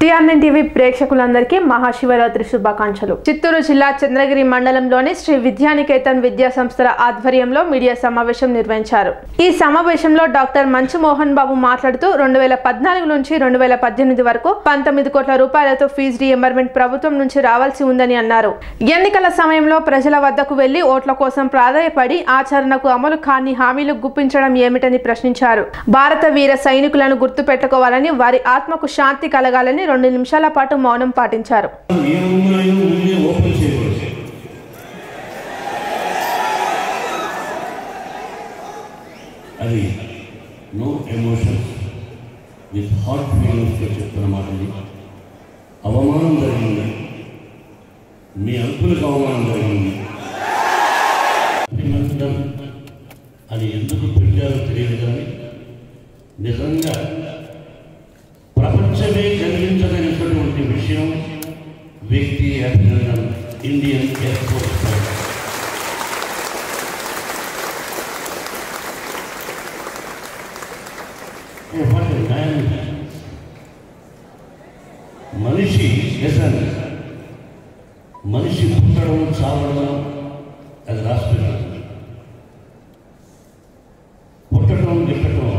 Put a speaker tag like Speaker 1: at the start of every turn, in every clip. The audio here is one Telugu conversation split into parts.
Speaker 1: టీఆర్ఎన్ టీవీ ప్రేక్షకులందరికీ మహాశివరాత్రి శుభాకాంక్షలు చిత్తూరు జిల్లా చంద్రగిరి మండలంలోని శ్రీ విద్యానికేతన్ విద్యా సంస్థల ఆధ్వర్యంలో మీడియా సమావేశం నిర్వహించారు ఈ సమావేశంలో డాక్టర్ మంచు మోహన్ బాబు మాట్లాడుతూ రెండు వేల పద్నాలుగు నుంచి రెండు వేల పద్దెనిమిది వరకు పంతొమ్మిది కోట్ల రూపాయలతో ఫీజు రియంబర్మెంట్ ప్రభుత్వం నుంచి రావాల్సి ఉందని అన్నారు ఎన్నికల సమయంలో ప్రజల వద్దకు వెళ్లి ఓట్ల కోసం ప్రాధాయపడి ఆచరణకు అమలు కాని హామీలు గుప్పించడం ఏమిటని ప్రశ్నించారు భారత వీర సైనికులను గుర్తు పెట్టుకోవాలని వారి ఆత్మకు శాంతి కలగాలని రెండు నిమిషాల పాటు మౌనం పాటించారు
Speaker 2: ఏమున్నాయో ముందే ఓపెన్ చేయకూడదు అది నో ఎమోషన్స్ విత్ హార్ట్ ఫీలింగ్స్తో చెప్తున్న మాటని అవమానం జరిగింది మీ అంకులకు అవమానం జరిగింది అభినందనం అని ఎందుకు పెట్టారో తెలియదు కానీ నిజంగా ప్రపంచమే గర్వించదగినటువంటి విషయం వ్యక్తి అభినందన్ ఇండియన్ ఎయిర్ ఫోర్స్ మనిషి నిజంగా మనిషి పుట్టడం చావడం అది రాష్ట్రం పుట్టడం గిట్టడం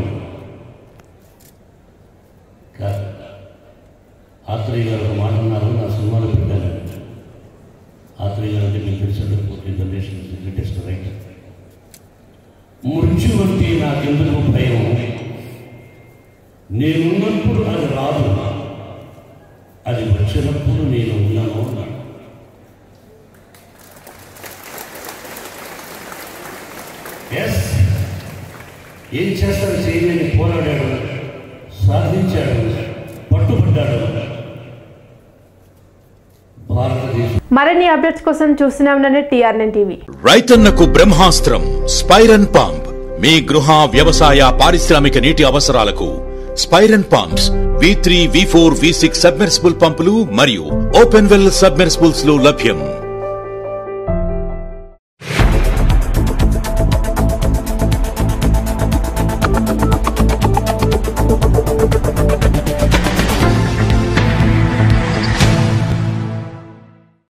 Speaker 2: కాదు ఆత్రేయ గారు ఒక మాట అన్నారు నా సినిమాలో పెట్టాను ఆత్రేయ గారు అంటే మీకు తెలిసిన పూర్తి జనరేషన్ గ్రేటెస్ట్ రైటర్ మృత్యు అంటే నాకెందుకు భయం నేనున్నప్పుడు అది రాదు అది వచ్చినప్పుడు నేను ఉన్నాను అన్నాడు ఎస్ ఏం చేస్తాడు చేయలేని పోరాడాడు సాధించాడు పట్టుబడ్డాడు భారతదేశం
Speaker 1: మరిన్ని అప్డేట్స్ కోసం చూస్తూనే ఉండండి టీఆర్ఎన్ టీవీ
Speaker 3: రైతన్నకు బ్రహ్మాస్త్రం స్పైరన్ పంప్ మీ గృహ వ్యవసాయ పారిశ్రామిక నీటి అవసరాలకు స్పైరన్ pumps V three V four V six submersible పంపులు మరియు ఓపెన్ వెల్ సబ్మెర్సిబుల్స్ లో లభ్యం